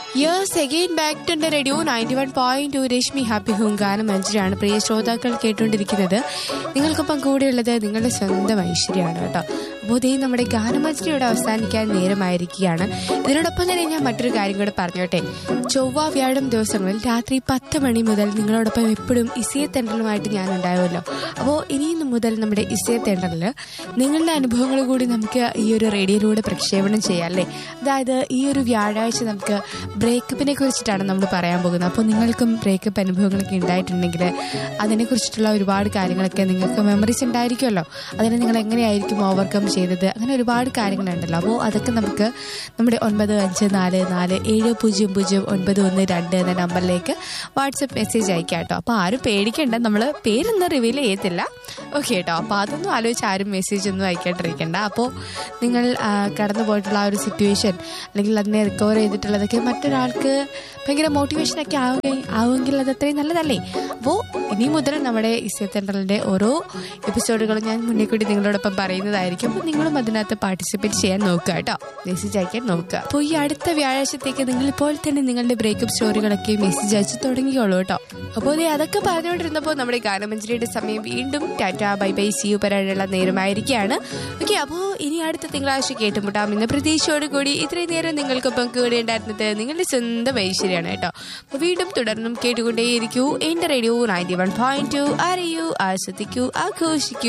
yours again back to radio ninety one point two Rashmi happy home ഗാനം മഞ്ജുരാണ് പ്രിയ ശ്രോതാക്കൾ കേട്ടുകൊണ്ടിരിക്കുന്നത് നിങ്ങൾക്കൊപ്പം കൂടെയുള്ളത് നിങ്ങളുടെ സ്വന്തം ഐശ്വര്യമാണ് കേട്ടോ അപ്പോൾ ഇതേ നമ്മുടെ ഗാനമഞ്ജരിയുടെ അവസാനിക്കാൻ നേരമായിരിക്കുകയാണ് ഇതിനോടൊപ്പം തന്നെ ഞാൻ മറ്റൊരു കാര്യം കൂടെ പറഞ്ഞോട്ടെ ചൊവ്വ വ്യാഴം ദിവസങ്ങളിൽ രാത്രി പത്ത് മണി മുതൽ നിങ്ങളോടൊപ്പം എപ്പോഴും ഇസയെ തെണ്ടലുമായിട്ട് ഞാൻ ഉണ്ടാവുമല്ലോ അപ്പോൾ ഇനിയും മുതൽ നമ്മുടെ ഇസയെ തെണ്ടലിൽ നിങ്ങളുടെ അനുഭവങ്ങൾ കൂടി നമുക്ക് ഈ ഒരു റേഡിയോയിലൂടെ പ്രക്ഷേപണം ചെയ്യാം അല്ലേ അതായത് ഈ ഒരു വ്യാഴാഴ്ച നമുക്ക് ബ്രേക്കപ്പിനെ കുറിച്ചിട്ടാണ് നമ്മൾ പറയാൻ പോകുന്നത് അപ്പോൾ നിങ്ങൾക്കും ബ്രേക്കപ്പ് അനുഭവങ്ങളൊക്കെ ഉണ്ടായിട്ടുണ്ടെങ്കിൽ അതിനെക്കുറിച്ചിട്ടുള്ള ഒരുപാട് കാര്യങ്ങളൊക്കെ നിങ്ങൾക്ക് മെമ്മറീസ് ഉണ്ടായിരിക്കുമല്ലോ അതിനെ നിങ്ങൾ എങ്ങനെയായിരിക്കും ഓവർകം ചെയ്തത് അങ്ങനെ ഒരുപാട് കാര്യങ്ങളുണ്ടല്ലോ അപ്പോൾ അതൊക്കെ നമുക്ക് നമ്മുടെ ഒൻപത് അഞ്ച് നാല് നാല് ഏഴ് പൂജ്യം പൂജ്യം ഒൻപത് ഒന്ന് രണ്ട് എന്ന നമ്പറിലേക്ക് വാട്സപ്പ് മെസ്സേജ് അയക്കാം കേട്ടോ അപ്പോൾ ആരും പേടിക്കേണ്ട നമ്മൾ പേരൊന്നും റിവീൽ ചെയ്യത്തില്ല ഓക്കെ കേട്ടോ അപ്പോൾ അതൊന്നും ആലോചിച്ച് ആരും മെസ്സേജ് ഒന്നും അയക്കാണ്ടിരിക്കേണ്ട അപ്പോൾ നിങ്ങൾ ആ, കടന്നു പോയിട്ടുള്ള ആ ഒരു സിറ്റുവേഷൻ അല്ലെങ്കിൽ അതിനെ റിക്കവർ ചെയ്തിട്ടുള്ളതൊക്കെ മറ്റൊരാൾക്ക് ഭയങ്കര മോട്ടിവേഷനൊക്കെ ആവുകയും ആവുമെങ്കിൽ അത് അത്രയും നല്ലതല്ലേ അപ്പോൾ ഇനി മുതൽ നമ്മുടെ ഇസ്യ സെൻട്രലിൻ്റെ ഓരോ എപ്പിസോഡുകളും ഞാൻ മുന്നേ കൂടി നിങ്ങളോടൊപ്പം പറയുന്നതായിരിക്കും അപ്പോൾ നിങ്ങളും അതിനകത്ത് പാർട്ടിസിപ്പേറ്റ് ചെയ്യാൻ നോക്കുക കേട്ടോ മെസ്സേജ് അയക്കാൻ നോക്കുക അപ്പോൾ ഈ അടുത്ത വ്യാഴാഴ്ചത്തേക്ക് നിങ്ങൾ ഇപ്പോൾ തന്നെ നിങ്ങളുടെ ബ്രേക്കപ്പ് സ്റ്റോറികളൊക്കെ മെസ്സേജ് അയച്ച് തുടങ്ങിയോളൂ കേട്ടോ അപ്പോൾ ദേ അതൊക്കെ പറഞ്ഞുകൊണ്ടിരുന്നപ്പോൾ നമ്മുടെ ഗാനമഞ്ജരിയുടെ സമയം വീണ്ടും tata bye bye see you പറയാനുള്ള നേരമായിരിക്കുകയാണ് ഓക്കെ അപ്പോൾ ഇനി അടുത്ത തിങ്കളാഴ്ച കേട്ടുമുട്ടാം ഇന്ന് പ്രതീക്ഷയോട് കൂടി ഇത്രയും നേരം നിങ്ങൾക്കൊപ്പം കൂടെ ഉണ്ടായിരുന്നത് നിങ്ങളുടെ സ്വന്തം ഐശ്വര്യമാണ് കേട്ടോ അപ്പോൾ വീണ്ടും തുടർന്നും കേട്ടുകൊണ്ടേയിരിക്കൂ എൻ്റെ radio ninety one point two അറിയൂ ആസ്വദിക്കൂ ആഘോഷിക്കൂ